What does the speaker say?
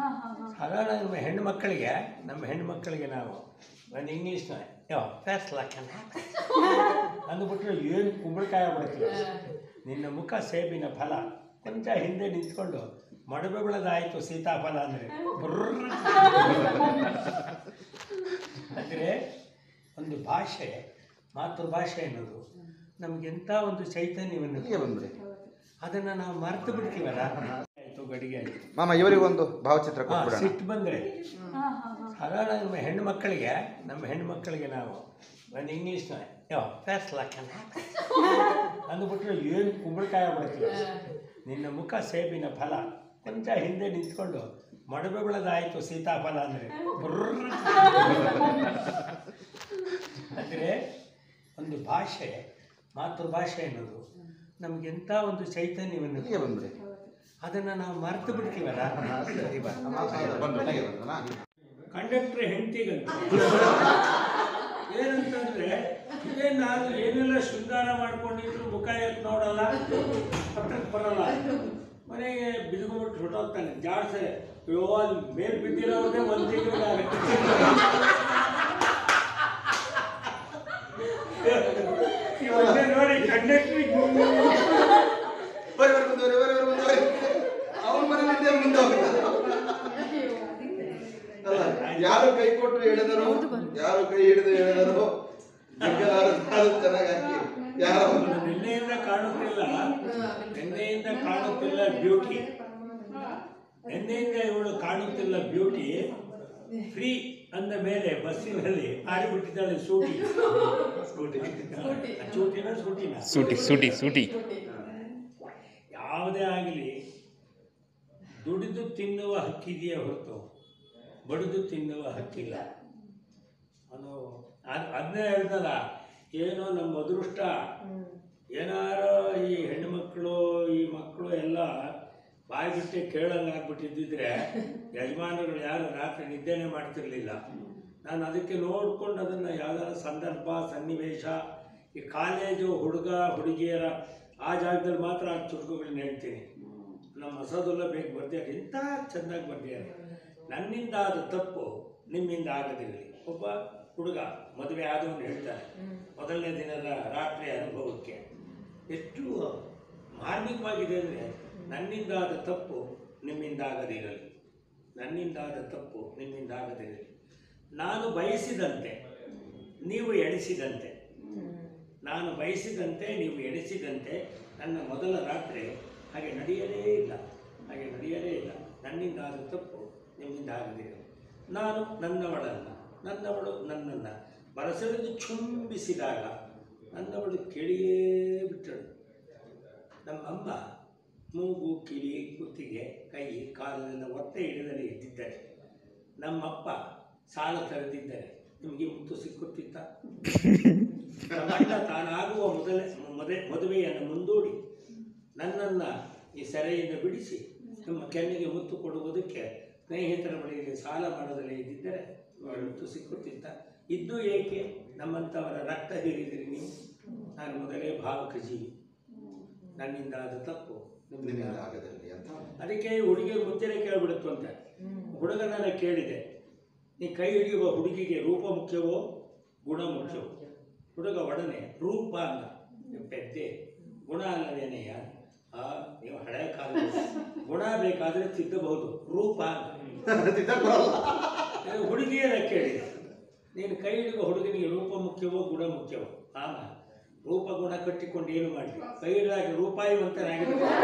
ಸಾಧಾರಣ ನಮ್ಮ ಹೆಣ್ಣು ಮಕ್ಕಳಿಗೆ ನಮ್ಮ ಹೆಣ್ಣು ಮಕ್ಕಳಿಗೆ ನಾವು ಒಂದು ಇಂಗ್ಲೀಷ್ನ ಯೋ ಫಸ್ಟ್ ಲಕ್ಕನ್ ಅಂದ್ಬಿಟ್ರೆ ಏನು ಕುಂಬಳಕಾಯಿ ಆಗ್ಬಿಡ್ತೀವಿ ನಿನ್ನ ಮುಖ ಸೇಬಿನ ಫಲ ಕೊಂಚ ಹಿಂದೆ ನಿಂತ್ಕೊಂಡು ಮಡಬೆ ಬೆಳೆದಾಯಿತು ಸೀತಾಫಲ ಅಂದರೆ ಅಂದರೆ ಒಂದು ಭಾಷೆ ಮಾತೃಭಾಷೆ ಅನ್ನೋದು ನಮಗೆಂಥ ಒಂದು ಚೈತನ್ಯವನ್ನು ಇಲ್ಲಿಗೆ ಬಂದ್ರಿ ಅದನ್ನು ನಾವು ಮರೆತು ಬಿಡ್ತೀವಲ್ಲ ಆಯಿತು ಗಡಿಗೆ ಆಯಿತು ಮಾಮ ಇವರಿಗೊಂದು ಭಾವಚಿತ್ರ ಹಾ, ಕೊಟ್ಬಿಡೋಣ ಸಿಟ್ಟು ಬಂದರೆ ಸಾಧಾರಣ ನಮ್ಮ ಹೆಣ್ಣು ಮಕ್ಕಳಿಗೆ ನಮ್ಮ ಹೆಣ್ಣು ಮಕ್ಕಳಿಗೆ ನಾವು ಒಂದು ಇಂಗ್ಲೀಷ್ನ ಯೋ ಫಸ್ಟ್ ಲಕ್ಕನ್ ಅಂದ್ಬಿಟ್ರೆ ಏನು ಕುಂಬಳಕಾಯಿ ಆಗ್ಬಿಡ್ತೀವಿ ನಿನ್ನ ಮುಖ ಸೇಬಿನ ಫಲ ಕೊಂಚ ಹಿಂದೆ ನಿಂತ್ಕೊಂಡು ಮಡಬೆ ಬೆಳೆದಾಯಿತು ಸೀತಾಫಲ ಅಂದರೆ ಅಂದರೆ ಒಂದು ಭಾಷೆ ಮಾತೃಭಾಷೆ ಅನ್ನೋದು ನಮಗೆಂಥ ಒಂದು ಚೈತನ್ಯವನ್ನು ಇಲ್ಲಿಗೆ ಬಂದ್ರಿ ಅದನ್ನು ನಾವು ಮರೆತು ಬಿಡ್ತೀವಲ್ಲ ಬಂದ್ರು ಕಂಡಕ್ಟರ್ ಹೆಂಡತಿಗಂತ ಏನಂತಂದ್ರೆ ಇದೇ ನಾನು ಏನೆಲ್ಲ ಶೃಂಗಾರ ಮಾಡ್ಕೊಂಡಿದ್ರು ಮುಖ ಎತ್ತು ನೋಡಲ್ಲ ಪಟ್ಟಕ್ಕೆ ಬರಲ್ಲ ಮನೆಗೆ ಬಿದ್ಕೊಂಡ್ಬಿಟ್ಟು ಹೊಟ್ಟೋಗ್ತಾನೆ ಜಾಡ್ಸರೆ ಅಯ್ಯೋ ಅಲ್ಲಿ ಮೇಲ್ ಬಿದ್ದಿರೋದೇ ಒಂದು ತಿಂಗಳು ನೋಡಿ ಕಂಡಕ್ಟ್ರಿಗೆ ಬರಿ ಬರಿ ಮುಂದುವರಿ ಬರಿ ಬರಿ ಮುಂದುವರಿ ಅವ್ರ ಮನೇಲಿ ಮುಂದೆ ಅಲ್ಲ ಯಾರು ಕೈ ಕೊಟ್ಟು ಹೇಳಿದರು ಯಾರು ಕೈ ಹಿಡಿದು ಹೇಳಿದರು ಚೆನ್ನಾಗಿ ಹಾಕಿ ಯಾರು ನಿನ್ನೆಯಿಂದ ಕಾಣುತ್ತಿಲ್ಲ ನಿನ್ನೆಯಿಂದ ಕಾಣುತ್ತಿಲ್ಲ ಬ್ಯೂಟಿ ನಿನ್ನೆಯಿಂದ ಇವಳು ಕಾಣುತ್ತಿಲ್ಲ ಬ್ಯೂಟಿ ಫ್ರೀ ಅಂದ ಮೇಲೆ ಬಸ್ಸಿನಲ್ಲಿ ಹಾರಿಬಿಟ್ಟಿದ್ದಾಳೆ ಸೂಟಿ ಚೂಟಿನ ಸೂಟಿನ ಸೂಟಿ ಸೂಟಿ ಸೂಟಿ ಯಾವುದೇ ಆಗಲಿ ದುಡಿದು ತಿನ್ನುವ ಹಕ್ಕಿದೆಯೇ ಹೊರತು ಬಡಿದು ತಿನ್ನುವ ಹಕ್ಕಿಲ್ಲ ಅದು ಅದ್- ಅದನ್ನೇ ಹೇಳ್ದಲ್ಲ ಏನೋ ನಮ್ಮ ಅದೃಷ್ಟ ಏನಾರೋ ಈ ಹೆಣ್ಣುಮಕ್ಕಳು ಈ ಮಕ್ಕಳು ಎಲ್ಲ ಬಾಯ್ಬಿಟ್ಟೆ ಕೇಳಂಗಾಗ್ಬಿಟ್ಟಿದ್ದಿದ್ರೆ ಯಜಮಾನರು ಯಾರು ರಾತ್ರಿ ನಿದ್ದೆನೇ ಮಾಡ್ತಿರ್ಲಿಲ್ಲ ನಾನು ಅದಕ್ಕೆ ನೋಡ್ಕೊಂಡು ಅದನ್ನು ಯಾವ್ದಾರ ಸಂದರ್ಭ ಸನ್ನಿವೇಶ ಈ ಕಾಲೇಜು ಹುಡುಗ ಹುಡುಗಿಯರ ಆ ಜಾಗದಲ್ಲಿ ಮಾತ್ರ ಆ ಚುಟುಕುಗಳನ್ನ ಹೇಳ್ತೀನಿ ನಮ್ಮ ಹೊಸದೆಲ್ಲ ಬೇಕು ಬರ್ದಿದ್ದಾರೆ ಇಂಥ ಚೆಂದಾಗಿ ಬರ್ದಿದ್ದಾರೆ ನನ್ನಿಂದ ಆದ ತಪ್ಪು ನಿಮ್ಮಿಂದ ಆಗದಿರಲಿ ಒಬ್ಬ ಹುಡುಗ ಮದುವೆ ಆದವನು ಹೇಳ್ತಾನೆ ಮೊದಲನೇ ದಿನದ ರಾತ್ರಿ ಅನುಭವಕ್ಕೆ ಎಷ್ಟು ಮಾರ್ಮಿಕವಾಗಿದೆ ಅಂದರೆ ನನ್ನಿಂದ ಆದ ತಪ್ಪು ನಿಮ್ಮಿಂದ ಆಗದಿರಲಿ ನನ್ನಿಂದ ಆದ ತಪ್ಪು ನಿಮ್ಮಿಂದ ಆಗದಿರಲಿ ನಾನು ಬಯಸಿದಂತೆ ನೀವು ಎಣಿಸಿದಂತೆ ನಾನು ಬಯಸಿದಂತೆ ನೀವು ಎಣಿಸಿದಂತೆ ನನ್ನ ಮೊದಲ ರಾತ್ರಿ ಹಾಗೆ ನಡೆಯಲೇ ಇಲ್ಲ ಹಾಗೆ ನಡೆಯಲೇ ಇಲ್ಲ ನನ್ನಿಂದ ಆದ ತಪ್ಪು ನಿಮ್ಮಿಂದ ಆಗದಿರಲಿ ನಾನು ನನ್ನವಳಲ್ಲ ನನ್ನವಳು ನನ್ನನ್ನು ಬರಸೆಳೆದು ಚುಂಬಿಸಿದಾಗ ನನ್ನವಳು ಕೇಳಿಯೇ ಬಿಟ್ಟಳು ನಮ್ಮಮ್ಮ ಮೂಗು ಕಿವಿ ಕುತ್ತಿಗೆ ಕೈ ಕಾಲನ್ನೆಲ್ಲ ಒತ್ತೆ ಹಿಡಿದಲ್ಲಿ ಇದ್ದಿದ್ದಾರೆ ನಮ್ಮಪ್ಪ ಸಾಲ ತರೆದಿದ್ದಾರೆ ನಿಮಗೆ ಮುತ್ತು ಸಿಕ್ಕುತ್ತಿತ್ತ ನಮ್ಮಣ್ಣ ತಾನಾಗುವ ಮೊದಲ ಮದುವೆ ಮದುವೆಯನ್ನು ಮುಂದೂಡಿ ನನ್ನನ್ನು ಈ ಸೆರೆಯಿಂದ ಬಿಡಿಸಿ ನಮ್ಮ ಕೆನ್ನಿಗೆ ಮುತ್ತು ಕೊಡುವುದಕ್ಕೆ ಸ್ನೇಹಿತರ ಬಳಿಯಲ್ಲಿ ಸಾಲ ಮಾಡದಲ್ಲೇ ಇದ್ದಿದ್ದರೆ ನಿಮಗೆ ಮುತ್ತು ಸಿಕ್ಕುತ್ತಿತ್ತ ಇದ್ದು ಏಕೆ ನಮ್ಮಂಥವರ ರಕ್ತ ಹೀರಿದಿರಿ ನೀವು ನಾನು ಮೊದಲೇ ಭಾವಕ ಜೀವಿ ನನ್ನಿಂದ ಆದ ತಪ್ಪು ನಿಮ್ಮಿಂದ ನಿಮ್ಮಿಂದ ಆದ ಆಗದಿರಲಿ ಅಂತ ಅದಕ್ಕೆ ಹುಡುಗಿಯರು ಮುಂಚೆನೆ ಕೇಳ್ಬಿಡುತ್ತು ಅಂತ ಹುಡುಗನನ್ನ ಕೇಳಿದೆ ನೀ ಕೈ ಹಿಡಿಯುವ ಹುಡುಗಿಗೆ ರೂಪ ಮುಖ್ಯವೋ ಗುಣ ಮುಖ್ಯವೋ ಹುಡುಗ ಒಡನೆ ರೂಪ ಅಲ್ಲ ನೀವು ಪೆದ್ದೆ ಗುಣ ಅಲ್ಲವೇನೆಯ ಆ ನೀವು ಹಳೆಯ ಕಾಲ ಗುಣ ಬೇಕಾದರೆ ತಿದ್ದಬಹುದು ರೂಪ ಅಲ್ಲ ತಿನ್ನಕ್ ಬರಲ್ಲ ಇದು ಹುಡುಗಿಯರ ಕೇಳಿದೆ ನೀನು ಕೈ ಹಿಡಿಯುವ ಹುಡುಗನಿಗೆ ರೂಪ ಮುಖ್ಯವೋ ಗುಣ ಮುಖ್ಯವೋ ಆಮ ರೂಪ ಗುಣ ಕಟ್ಟಿಕೊಂಡು ಏನು ಮಾಡಿ ಕೈ ಹಿಡಿದಾಗ ರೂಪಾಯಿವಂತನಾಗಿರ್ಬೇಕು